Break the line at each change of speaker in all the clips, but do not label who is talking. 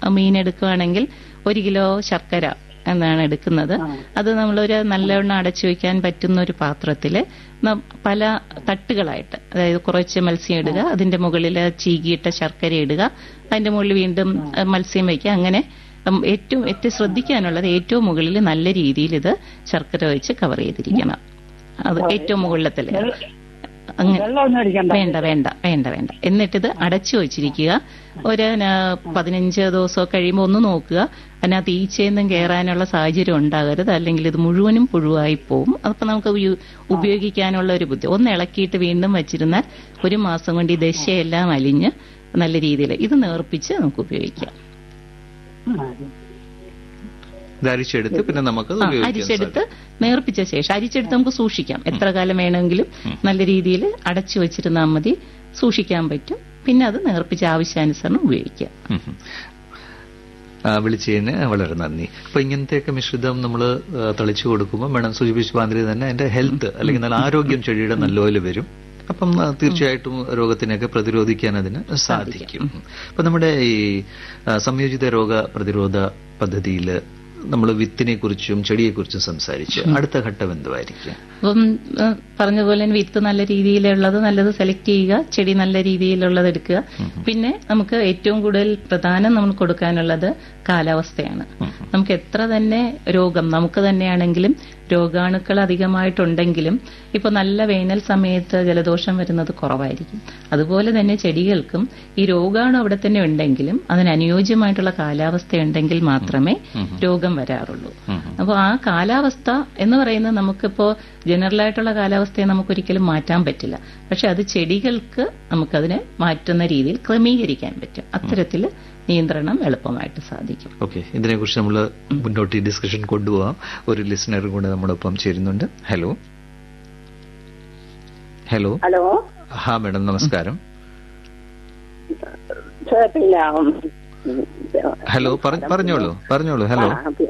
മീൻ എടുക്കുകയാണെങ്കിൽ ഒരു കിലോ ശർക്കര എന്നാണ് എടുക്കുന്നത് അത് നമ്മളൊരു നല്ലവണ്ണം അടച്ചു വെക്കാൻ പറ്റുന്ന ഒരു പാത്രത്തില് ന- പല തട്ടുകളായിട്ട് അതായത് കുറച്ച് മത്സ്യം ഇടുക അതിന്റെ മുകളിൽ ചീകിയിട്ട ശർക്കര ഇടുക അതിന്റെ മുകളിൽ വീണ്ടും അഹ്, മത്സ്യം വയ്ക്കുക അങ്ങനെ ഉം, ഏറ്റവും ഏറ്റവും ശ്രദ്ധിക്കാനുള്ളത് ഏറ്റവും മുകളിൽ നല്ല രീതിയിൽ ഇത് ശർക്കര വെച്ച് കവർ ചെയ്തിരിക്കണം അത് ഏറ്റവും മുകളിലത്തില് അങ്ങനെ
വെള്ളമൊന്നും അടിക്കണ്ട
വേണ്ട വേണ്ട വേണ്ട വേണ്ട എന്നിട്ടിത് അടച്ചു വെച്ചിരിക്കുക ഒരു ന- പതിനഞ്ച് ദിവസം കഴിയുമ്പോൾ ഒന്ന് നോക്കുക അതിനകത്ത് ഈച്ചയൊന്നും കയറാനുള്ള സാഹചര്യം ഉണ്ടാകരുത് അല്ലെങ്കിൽ ഇത് മുഴുവനും പുഴുവായി പോവും അപ്പൊ നമുക്ക് ഉപയോ- ഉപയോഗിക്കാനുള്ള ഒരു ബുദ്ധി ഒന്ന് ഇളക്കിയിട്ട് വീണ്ടും വെച്ചിരുന്നാൽ ഒരു മാസം കൊണ്ട് ഈ ദശയെല്ലാം അലിഞ്ഞ് നല്ല രീതിയിൽ ഇത് നേർപ്പിച്ച് നമുക്ക് ഉപയോഗിക്കാം
ഇത് അരിച്ചെടുത്ത് പിന്നെ നമുക്ക്
ആ, അരിച്ചെടുത്ത് നേർപ്പിച്ച ശേഷം അരിച്ചെടുത്ത് നമുക്ക് സൂക്ഷിക്കാം എത്ര കാലം വേണമെങ്കിലും നല്ല രീതിയിൽ അടച്ചു വെച്ചിരുന്നാൽ മതി സൂക്ഷിക്കാൻ പറ്റും പിന്നെ അത് നേർപ്പിച്ച ആവശ്യാനുസരണം ഉപയോഗിക്കാം
ഉം ഉം. ആ, വിളിച്ചതിന് വളരെ നന്ദി അപ്പൊ ഇങ്ങനത്തെയൊക്കെ മിശ്രിതം നമ്മൾ തളിച്ചു കൊടുക്കുമ്പോൾ മേഡം സൂചിപ്പിച്ച മാതിരി തന്നെ അതിന്റെ ഹെൽത്ത് അല്ലെങ്കിൽ നല്ല ആരോഗ്യം ചെടിയുടെ നല്ലപോലെ വരും അപ്പം ആ, തീർച്ചയായിട്ടും രോഗത്തിനൊക്കെ പ്രതിരോധിക്കാൻ അതിന് സാധിക്കും അപ്പൊ നമ്മുടെ ഈ ആ, സംയോജിത രോഗ പ്രതിരോധ പദ്ധതിയിൽ നമ്മൾ വിത്തിനെ കുറിച്ചും ചെടിയെ കുറിച്ചും സംസാരിച്ച് അടുത്ത ഘട്ടം എന്തുമായിരിക്കും
അപ്പം ഏഹ്, പറഞ്ഞ പോലെ തന്നെ വിത്ത് നല്ല രീതിയിലുള്ളത് നല്ലത് സെലക്ട് ചെയ്യുക ചെടി നല്ല രീതിയിലുള്ളത് എടുക്കുക പിന്നെ നമുക്ക് ഏറ്റവും കൂടുതൽ പ്രധാനം നമ്മൾ കൊടുക്കാനുള്ളത് കാലാവസ്ഥയാണ് നമുക്ക് എത്ര തന്നെ രോഗം നമുക്ക് തന്നെയാണെങ്കിലും രോഗാണുക്കൾ അധികമായിട്ടുണ്ടെങ്കിലും ഇപ്പൊ നല്ല വേനൽ സമയത്ത് ജലദോഷം വരുന്നത് കുറവായിരിക്കും അതുപോലെ തന്നെ ചെടികൾക്കും ഈ രോഗാണു അവിടെ തന്നെ ഉണ്ടെങ്കിലും അതിന് അനുയോജ്യമായിട്ടുള്ള കാലാവസ്ഥ ഉണ്ടെങ്കിൽ മാത്രമേ രോഗം വരാറുള്ളൂ അപ്പോൾ ആ കാലാവസ്ഥ എന്ന് പറയുന്നത് നമുക്കിപ്പോ ജനറൽ ആയിട്ടുള്ള കാലാവസ്ഥയെ നമുക്ക് ഒരിക്കലും മാറ്റാൻ പറ്റില്ല പക്ഷെ അത് ചെടികൾക്ക് നമുക്കതിനെ മാറ്റുന്ന രീതിയിൽ ക്രമീകരിക്കാൻ പറ്റും അത്തരത്തിൽ നിയന്ത്രണം എളുപ്പമായിട്ട് സാധിക്കും
ഓക്കെ ഇതിനെക്കുറിച്ച് നമ്മൾ മുന്നോട്ട് ഈ ഡിസ്കഷൻ കൊണ്ടുപോകാം ഒരു ലിസണർ കൂടെ നമ്മോടൊപ്പം ചേരുന്നുണ്ട് ഹലോ ഹലോ
ഹലോ
ഹാ മേഡം നമസ്കാരം
സാർ പിന്നെ ഉം,
ഹലോ പറ- പറഞ്ഞോളൂ പറഞ്ഞോളൂ ഹലോ
ആ, പി-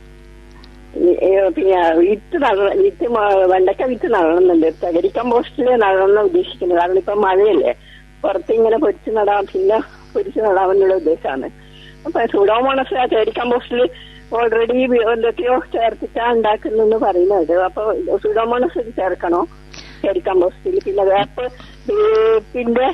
ഈ- ഈ പിന്നെ വിത്ത് നട വിത്ത് മ- വെണ്ടക്ക വിത്ത് നടണമെന്നുണ്ട് തകരി കമ്പോസ്റ്റില് നടണം ഉദ്ദേശിക്കുന്നത് കാരണം ഇപ്പൊ മഴയല്ലേ പുറത്ത് ഇങ്ങനെ പൊരിച്ച് നടാം പിന്നെ പൊരിച്ച് നടാമെന്നുള്ള ഉദ്ദേശമാണ് അപ്പൊ സൂഡോമോണസ് തകരി കമ്പോസ്റ്റിൽ ഓൾറെഡി എന്തൊക്കെയോ ചേർത്തിട്ടാ ഉണ്ടാക്കുന്നെന്ന് പറയുന്നത് അപ്പൊ സൂഡോമോണസ് ചേർക്കണോ തകരി കമ്പോസ്റ്റിൽ പിന്നെ വേപ്പ് വേപ്പിന്റെ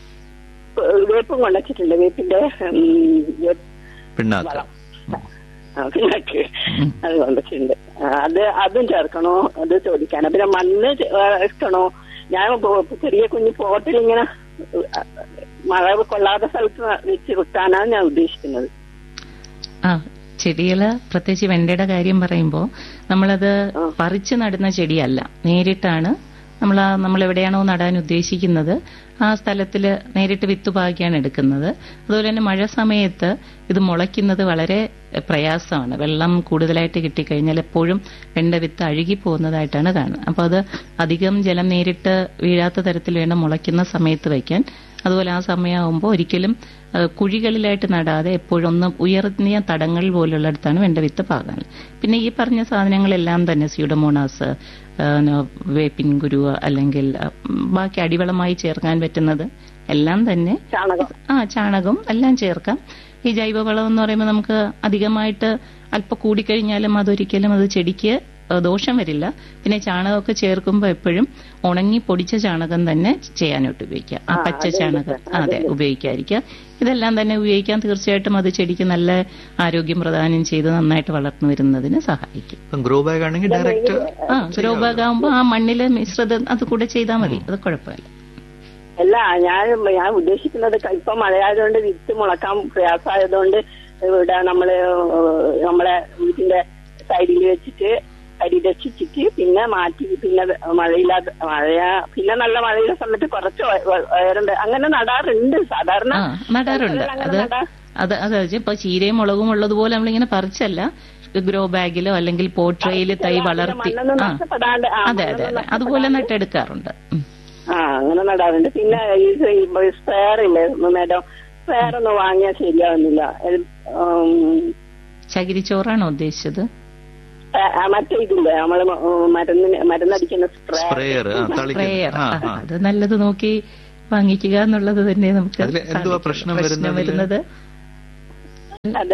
വേപ്പും കൊണ്ടുവച്ചിട്ടുണ്ട് വേപ്പിന്റെ ഉം, വേപ്പ്
പിണ്ണാക്ക
വളം. ആ, പിണ്ണാക്ക് അത് കൊണ്ടിട്ടുണ്ട് ആ, അത് അതും ചേർക്കണോ അത് ചോദിക്കാനാ പിന്നെ മണ്ണ് ചേ- ഇഷ്ടണോ ഞാൻ പോ- ചെറിയ കുഞ്ഞു പോട്ടിൽ ഇങ്ങനെ ആ, മഴ കൊള്ളാത്ത സ്ഥലത്ത് വെച്ച് വെക്കാനാണ് ഞാൻ ഉദ്ദേശിക്കുന്നത്
ആ ചെടികള് പ്രത്യേകിച്ച് വെണ്ടയുടെ കാര്യം പറയുമ്പോൾ നമ്മളത് പറിച്ചു നടുന്ന ചെടിയല്ല നേരിട്ടാണ് നമ്മൾ നമ്മൾ എവിടെയാണോ നടാൻ ഉദ്ദേശിക്കുന്നത് ആ സ്ഥലത്തിൽ നേരിട്ട് വിത്ത് പാകിയാണ് എടുക്കുന്നത് അതുപോലെ തന്നെ മഴ സമയത്ത് ഇത് മുളയ്ക്കുന്നത് വളരെ പ്രയാസമാണ് വെള്ളം കൂടുതലായിട്ട് കിട്ടിക്കഴിഞ്ഞാൽ എപ്പോഴും വെണ്ട വിത്ത് അഴുകി പോകുന്നതായിട്ടാണ് കാണുന്നത് അപ്പോൾ അത് അധികം ജലം നേരിട്ട് വീഴാത്ത തരത്തിൽ വേണം മുളയ്ക്കുന്ന സമയത്ത് വയ്ക്കാൻ അതുപോലെ ആ സമയമാകുമ്പോൾ ഒരിക്കലും ആ, കുഴികളിലായിട്ട് നടാതെ എപ്പോഴും ഒന്ന് ഉയർന്നിയ തടങ്ങൾ പോലുള്ളിടത്താണ് വെണ്ട വിത്ത് പാകാൻ പിന്നെ ഈ പറഞ്ഞ സാധനങ്ങളെല്ലാം തന്നെ സ്യൂഡമോണാസ് ആ, ന- വേപ്പിൻ കുരു അല്ലെങ്കിൽ ആ, ഉം, ബാക്കി അടിവളമായി ചേർക്കാൻ പറ്റുന്നത് എല്ലാം തന്നെ
ചാണകം
ആ ചാണകം എല്ലാം ചേർക്കാം ഈ ജൈവവളം എന്ന് പറയുമ്പോൾ നമുക്ക് അധികമായിട്ട് അല്പം കൂടിക്കഴിഞ്ഞാലും അതൊരിക്കലും അത് ചെടിക്ക് ഏഹ്, ദോഷം വരില്ല പിന്നെ ചാണകമൊക്കെ ചേർക്കുമ്പോൾ എപ്പോഴും ഉണങ്ങി പൊടിച്ച ചാണകം തന്നെ ചെയ്യാനായിട്ട് ഉപയോഗിക്കാം ആ
ആ,
പച്ച
അതുണ്ട്
ചാണകം
സർ,
അതെ
അതുണ്ട്.
ഉപയോഗിക്കാതിരിക്കുക ഇതെല്ലാം തന്നെ ഉപയോഗിക്കാൻ തീർച്ചയായിട്ടും അത് ചെടിക്ക് നല്ല ആരോഗ്യം പ്രദാനം ചെയ്ത് നന്നായിട്ട് വളർന്നു വരുന്നതിന് സഹായിക്കും
ഇപ്പം ഗ്രോ ബാഗ് ആണെങ്കിൽ ഡയറക്റ്റ്
ആ ഗ്രോബാഗാകുമ്പോൾ ആ മണ്ണിലെ മിശ്രിതം അത് കൂടെ ചെയ്താൽ മതി അത് കുഴപ്പമില്ല
അല്ല ഞാൻ ഞാൻ ഉദ്ദേശിക്കുന്നത് ഇപ്പൊ മഴയായതുകൊണ്ട് വിത്ത് മുളക്കാൻ പ്രയാസമായതുകൊണ്ട് ഇവിടെ നമ്മള് ഏഹ്, നമ്മളെ വീട്ടിന്റെ സൈഡിൽ വെച്ചിട്ട് അരി രക്ഷിച്ചിട്ട് പിന്നെ മാറ്റി പിന്നെ മഴയില്ലാത്ത മഴ പിന്നെ നല്ല മഴയുള്ള സമയത്ത് കുറച്ച് വ- വ- വയറുണ്ട് അങ്ങനെ നടാറുണ്ട് സാധാരണ
ആ നടാറുണ്ട്
അങ്ങനെ
അത്
നടാ-
അത് അത് ഇപ്പൊ ചീരയും മുളകും ഉള്ളതുപോലെ നമ്മളിങ്ങനെ പറിച്ചല്ല ഗ്രോ ബാഗിലോ അല്ലെങ്കിൽ പോട്രയിൽ തൈ വളർത്തി
മണ്ണൊന്നും
ആ
നഷ്ടപ്പെടാണ്ട് ആ,
അതെ അതെ
മണ്ണൊന്നും
അതെ അതുപോലെ
നഷ്ടപ്പെടാണ്ട്
നട്ടെടുക്കാറുണ്ട് ഉം.
ആ അങ്ങനെ നടാറുണ്ട് പിന്നെ ഈ സ്പെയർ ഇല്ലേ മേഡം സ്പെയർ ഒന്നും വാങ്ങിയാൽ ശരിയാവുന്നില്ല ഇത്, ഉം,
ചകിരിച്ചോറാണോ ഉദ്ദേശിച്ചത്
ആ, ആ, മറ്റേ ഇതില്ലേ നമ്മള് മ- മരുന്നിന് മരുന്നടിക്കുന്ന സ്പ്രേ
സ്പ്രേയർ ആ
പ്രേയർ
തളിക്കുന്ന ആ ആ
അത് നല്ലത് നോക്കി വാങ്ങിക്കുക എന്നുള്ളത് തന്നെ നമുക്ക്
അതില് എന്തുവാ
സാധിക്കുള്ളൂ.
പ്രശ്നം
പ്രശ്നം
വരുന്നതില്?
വരുന്നത്
അത്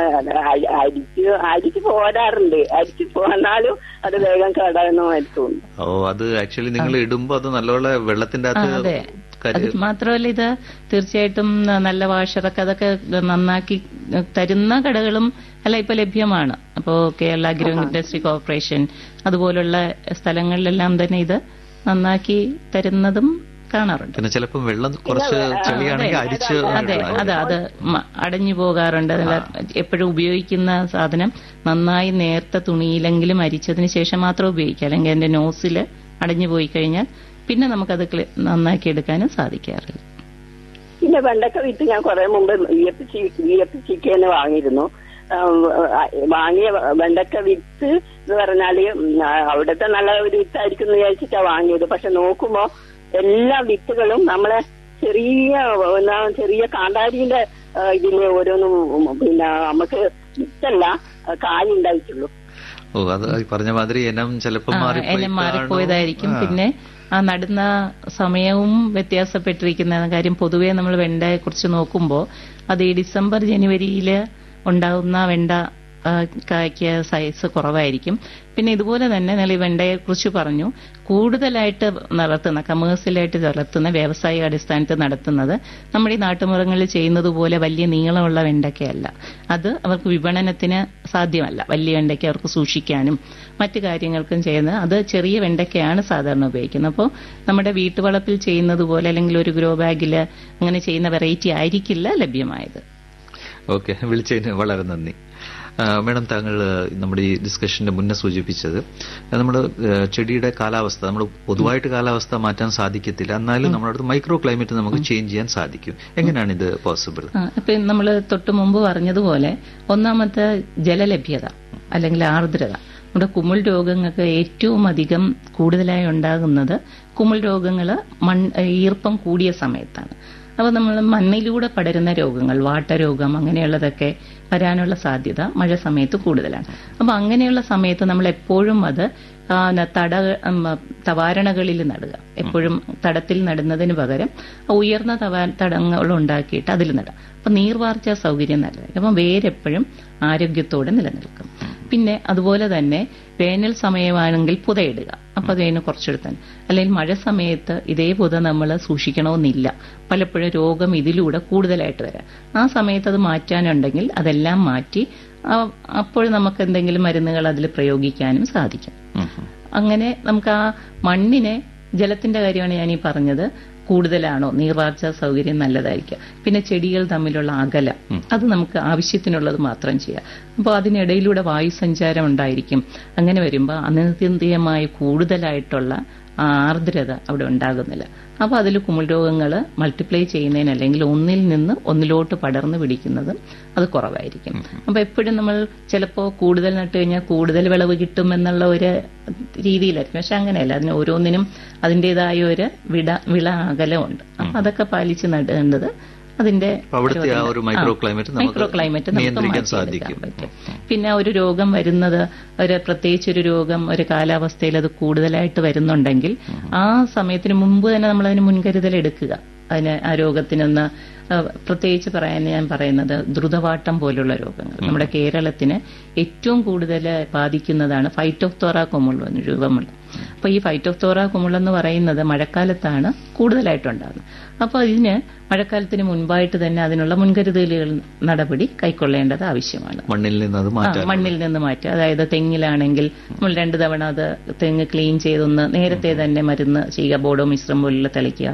അ- അരിച്ച് അരിച്ച് പോരാറുണ്ട് അരിച്ച് പോന്നാലും അത് വേഗം കേടായെന്നുമായിട്ട് തോന്നുന്നു
ഓ അത് ആക്ച്വലി നിങ്ങൾ ഇടുമ്പോ അത് നല്ലപോലെ വെള്ളത്തിന്റെ
ആ, അതെ
അകത്ത്
അത്
കരി-
മാത്രമല്ല ഇത് തീർച്ചയായിട്ടും നല്ല വാഷറൊക്കെ അതൊക്കെ നന്നാക്കി തരുന്ന കടകളും എല്ലാം ഇപ്പൊ ലഭ്യമാണ് അപ്പോ കേരള അഗ്രോ ഇൻഡസ്ട്രി കോർപ്പറേഷൻ അതുപോലുള്ള സ്ഥലങ്ങളിലെല്ലാം തന്നെ ഇത് നന്നാക്കി തരുന്നതും കാണാറുണ്ട്
പിന്നെ ചിലപ്പം വെള്ളം കുറച്ച് ചെളിയാണെങ്കിൽ അരിച്ച്
അതെ അതെ അത് മ- അടഞ്ഞു പോകാറുണ്ട് നല്ല എപ്പോഴും ഉപയോഗിക്കുന്ന സാധനം നന്നായി നേർത്ത തുണിയിലെങ്കിലും അരിച്ചതിന് ശേഷം മാത്രം ഉപയോഗിക്കുക അല്ലെങ്കിൽ അതിന്റെ നോസിൽ അടഞ്ഞു പോയി കഴിഞ്ഞാൽ പിന്നെ നമുക്കത് ക്ലി- നന്നാക്കി എടുക്കാനും സാധിക്കാറില്ല
പിന്നെ വെണ്ടക്ക വിത്ത് ഞാൻ കുറെ മുമ്പ് വിയപ്പിച്ച് വിയപ്പിച്ചിക്കേന്ന് വാങ്ങിയിരുന്നു ആം, ആ, വാങ്ങിയ വെണ്ടക്ക വിത്ത് എന്ന് പറഞ്ഞാല് ഉം, ആ, അവിടുത്തെ നല്ല ഒരു വിത്തായിരിക്കും എന്ന് വിചാരിച്ചിട്ടാ വാങ്ങിയത് പക്ഷെ നോക്കുമ്പോ എല്ലാ വിത്തുകളും നമ്മളെ ചെറിയ എന്നാ ചെറിയ കാന്താരിന്റെ ആ, ഇതില് ഓരോന്നും ഉം, പിന്നെ നമുക്ക് വിത്തല്ല ആ, കായുണ്ടായിട്ടുള്ളൂ
ഓ അത് ഈ പറഞ്ഞ മാതിരി ഇനം ചിലപ്പം
ആ,
മാറിപ്പോയി
എന്നെ മാറിപ്പോയതായിരിക്കും
കാണും. ആ.
പിന്നെ ആ നടുന്ന സമയവും വ്യത്യാസപ്പെട്ടിരിക്കുന്ന കാര്യം പൊതുവേ നമ്മൾ വെണ്ടയെ കുറിച്ച് നോക്കുമ്പോൾ അത് ഈ ഡിസംബർ ജനുവരിയിൽ ഉണ്ടാകുന്ന വെണ്ട ആ, കായ്ക്ക് സൈസ് കുറവായിരിക്കും പിന്നെ ഇതുപോലെ തന്നെ നിങ്ങൾ ഈ വെണ്ടയെ കുറിച്ച് പറഞ്ഞു കൂടുതലായിട്ട് നടത്തുന്ന കമേഴ്സ്യലായിട്ട് നടത്തുന്ന വ്യാവസായിക അടിസ്ഥാനത്തിൽ നടത്തുന്നത് നമ്മുടെ ഈ നാട്ടുമുറങ്ങളിൽ ചെയ്യുന്നത് പോലെ വലിയ നീളമുള്ള വെണ്ടയ്ക്കയല്ല അത് അവർക്ക് വിപണനത്തിന് സാധ്യമല്ല വലിയ വെണ്ടയ്ക്ക അവർക്ക് സൂക്ഷിക്കാനും മറ്റു കാര്യങ്ങൾക്കും ചെയ്യുന്നത് അത് ചെറിയ വെണ്ടയ്ക്കയാണ് സാധാരണ ഉപയോഗിക്കുന്നത് അപ്പോൾ നമ്മുടെ വീട്ടുവളപ്പിൽ ചെയ്യുന്നത് പോലെ അല്ലെങ്കിൽ ഒരു ഗ്രോ ബാഗിൽ അങ്ങനെ ചെയ്യുന്ന വെറൈറ്റി ആയിരിക്കില്ല ലഭ്യമായത്
ഓക്കെ വിളിച്ചതിന് വളരെ നന്ദി ആ, മേഡം താങ്കൾ നമ്മുടെ ഈ ഡിസ്കഷന്റെ മുന്നേ സൂചിപ്പിച്ചത് നമ്മൾ ചെടിയുടെ കാലാവസ്ഥ നമ്മൾ പൊതുവായിട്ട് കാലാവസ്ഥ മാറ്റാൻ സാധിക്കത്തില്ല എന്നാലും നമ്മുടെ അടുത്ത് മൈക്രോ ക്ലൈമറ്റ് നമുക്ക് ചേഞ്ച് ചെയ്യാൻ സാധിക്കും എങ്ങനെയാണ് ഇത് പോസിബിൾ
ആ, ഇപ്പൊ നമ്മൾ തൊട്ട് മുമ്പ് പറഞ്ഞതുപോലെ ഒന്നാമത്തെ ജലലഭ്യത അല്ലെങ്കിൽ ആർദ്രത നമ്മുടെ കുമിൾ രോഗങ്ങൾക്ക് ഏറ്റവും അധികം കൂടുതലായി ഉണ്ടാകുന്നത് കുമിൾ രോഗങ്ങൾ മൺ ഈർപ്പം കൂടിയ സമയത്താണ് അപ്പോൾ നമ്മൾ മണ്ണിലൂടെ പടരുന്ന രോഗങ്ങൾ വാട്ടരോഗം അങ്ങനെയുള്ളതൊക്കെ വരാനുള്ള സാധ്യത മഴ സമയത്ത് കൂടുതലാണ് അപ്പോൾ അങ്ങനെയുള്ള സമയത്ത് നമ്മൾ എപ്പോഴും അത് ആ, ന- തട ഉം, തവാരണകളിൽ നടുക എപ്പോഴും തടത്തിൽ നടുന്നതിന് പകരം ഉയർന്ന തവാ തടങ്ങൾ ഉണ്ടാക്കിയിട്ട് അതിൽ നടാം അപ്പൊ നീർവാർച്ച സൗകര്യം നല്ലതായിരിക്കും അപ്പം വേരെപ്പോഴും ആരോഗ്യത്തോടെ നിലനിൽക്കും പിന്നെ അതുപോലെ തന്നെ വേനൽ സമയമാണെങ്കിൽ പുതയിടുക അപ്പൊ അതിന് കുറച്ചെടുത്താൽ അല്ലെങ്കിൽ മഴ സമയത്ത് ഇതേ പുത നമ്മൾ സൂക്ഷിക്കണമെന്നില്ല പലപ്പോഴും രോഗം ഇതിലൂടെ കൂടുതലായിട്ട് വരാം ആ സമയത്ത് അത് മാറ്റാനുണ്ടെങ്കിൽ അതെല്ലാം മാറ്റി ആ- അപ്പോൾ നമുക്ക് എന്തെങ്കിലും മരുന്നുകൾ അതിൽ പ്രയോഗിക്കാനും സാധിക്കും അങ്ങനെ നമുക്ക് ആ മണ്ണിനെ ജലത്തിന്റെ കാര്യമാണ് ഞാൻ ഈ പറഞ്ഞത് കൂടുതലാണോ നീർവാർച്ച സൗകര്യം നല്ലതായിരിക്കും പിന്നെ ചെടികൾ തമ്മിലുള്ള അകലം അത് നമുക്ക് ആവശ്യത്തിനുള്ളത് മാത്രം ചെയ്യാം അപ്പോൾ അതിനിടയിലൂടെ വായുസഞ്ചാരം ഉണ്ടായിരിക്കും അങ്ങനെ വരുമ്പോൾ അനിത്യന്തിയമായി കൂടുതലായിട്ടുള്ള ആ ആർദ്രത അവിടെ ഉണ്ടാകുന്നില്ല അപ്പോൾ അതിൽ കുമിൾ രോഗങ്ങൾ മൾട്ടിപ്ലൈ ചെയ്യുന്നതിന് അല്ലെങ്കിൽ ഒന്നിൽ നിന്ന് ഒന്നിലോട്ട് പടർന്നു പിടിക്കുന്നത് അത് കുറവായിരിക്കും അപ്പോൾ എപ്പോഴും നമ്മൾ ചിലപ്പോൾ കൂടുതൽ നട്ട് കഴിഞ്ഞാൽ കൂടുതൽ വിളവ് കിട്ടും എന്നുള്ള ഒരു രീതിയിലായിരിക്കും പക്ഷെ അങ്ങനെയല്ല അതിന് ഓരോന്നിനും അതിൻ്റെതായ ഒരു വിട വിള അകലമുണ്ട് അപ്പം അതൊക്കെ പാലിച്ച് നടേണ്ടത് അതിന്റെ
അപ്പൊ അവിടുത്തെ ആ ഒരു micro climate നമുക്ക്
മൈക്രോ ക്ലൈമറ്റ് നമുക്ക്
നിയന്ത്രിക്കാൻ
മാറ്റിയെടുക്കാൻ
സാധിക്കും.
പറ്റും പിന്നെ ഒരു രോഗം വരുന്നത് ഒരു പ്രത്യേകിച്ച് ഒരു രോഗം ഒരു കാലാവസ്ഥയിൽ അത് കൂടുതലായിട്ട് വരുന്നുണ്ടെങ്കിൽ ആ സമയത്തിന് മുമ്പ് തന്നെ നമ്മൾ അതിന് മുൻകരുതൽ എടുക്കുക അതിന് ആ രോഗത്തിനൊന്ന് ആ, പ്രത്യേകിച്ച് പറയാൻ ഞാൻ പറയുന്നത് ദ്രുതവാട്ടം പോലുള്ള രോഗങ്ങൾ നമ്മുടെ കേരളത്തിന് ഏറ്റവും കൂടുതൽ ബാധിക്കുന്നതാണ് ഫൈറ്റോഫ്തോറ കൊമുള്ള രൂപമുള്ള അപ്പൊ ഈ ഫൈറ്റോഫ്തോറ കുമിളെന്ന് പറയുന്നത് മഴക്കാലത്താണ് കൂടുതലായിട്ടുണ്ടാകുന്നത് അപ്പോൾ ഇതിന് മഴക്കാലത്തിന് മുൻപായിട്ട് തന്നെ അതിനുള്ള മുൻകരുതലുകൾ നടപടി കൈക്കൊള്ളേണ്ടത് ആവശ്യമാണ്
മണ്ണിൽ നിന്ന് അത്
ആ,
മാറ്റാൻ
മണ്ണിൽ നിന്ന് മാറ്റുക അതായത് തെങ്ങിലാണെങ്കിൽ നമ്മൾ രണ്ട് തവണ അത് തെങ്ങ് ക്ലീൻ ചെയ്തൊന്ന് നേരത്തെ തന്നെ മരുന്ന് ചെയ്യുക ബോഡോ മിശ്രം പോലുള്ള തളിക്കുക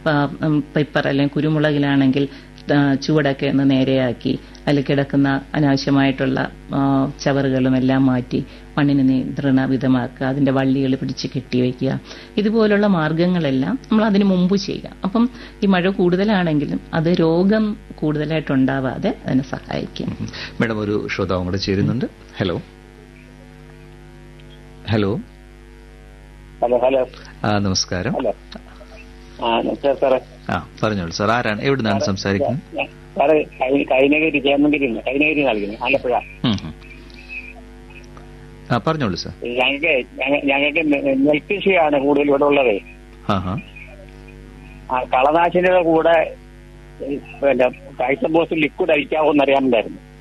പെപ്പർ അല്ലെങ്കിൽ കുരുമുളകിലാണെങ്കിൽ ആ, ചുവടൊക്കെ ഒന്ന് നേരെയാക്കി അതിൽ കിടക്കുന്ന അനാവശ്യമായിട്ടുള്ള ആ, ചവറുകളും എല്ലാം മാറ്റി മണ്ണിന് നിയന്ത്രണ വിധമാക്കുക അതിന്റെ വള്ളികൾ പിടിച്ച് കെട്ടിവെക്കുക ഇതുപോലുള്ള മാർഗങ്ങളെല്ലാം നമ്മൾ അതിന് മുമ്പ് ചെയ്യുക അപ്പം ഈ മഴ കൂടുതലാണെങ്കിലും അത് രോഗം കൂടുതലായിട്ടുണ്ടാവാതെ അതിനെ സഹായിക്കും
മേഡം ഒരു ശ്രോതാവും കൂടെ ചേരുന്നുണ്ട് ഹലോ ഹലോ
ഹലോ ഹലോ
ആ നമസ്കാരം
ഹലോ ആ നമസ്കാരം സാറേ
ആ പറഞ്ഞോളൂ സാർ ആരാണ് എവിടുന്നാണ് സംസാരിക്കുന്നത്
ഞാൻ- സാറേ കൈ- കൈനഗിരി ചേന്നഗിരി കൈനഗിരി നൽകുന്നു ആലപ്പുഴ
ഉം, ഉം. ആ പറഞ്ഞോളൂ സാർ
ഞങ്ങൾക്ക് ഞങ്ങ- ഞങ്ങൾക്ക് നെ- നെൽകൃഷിയാണ് കൂടുതൽ ഇവിടെ ഉള്ളത്
ആ ഹാ
ആ കളനാശിനിയുടെ കൂടെ ഈ പിന്നെ കാഴ്ച ബോസ് ലിക്വിഡ് അടിക്കാവോന്ന് അറിയാനുണ്ടായിരുന്നു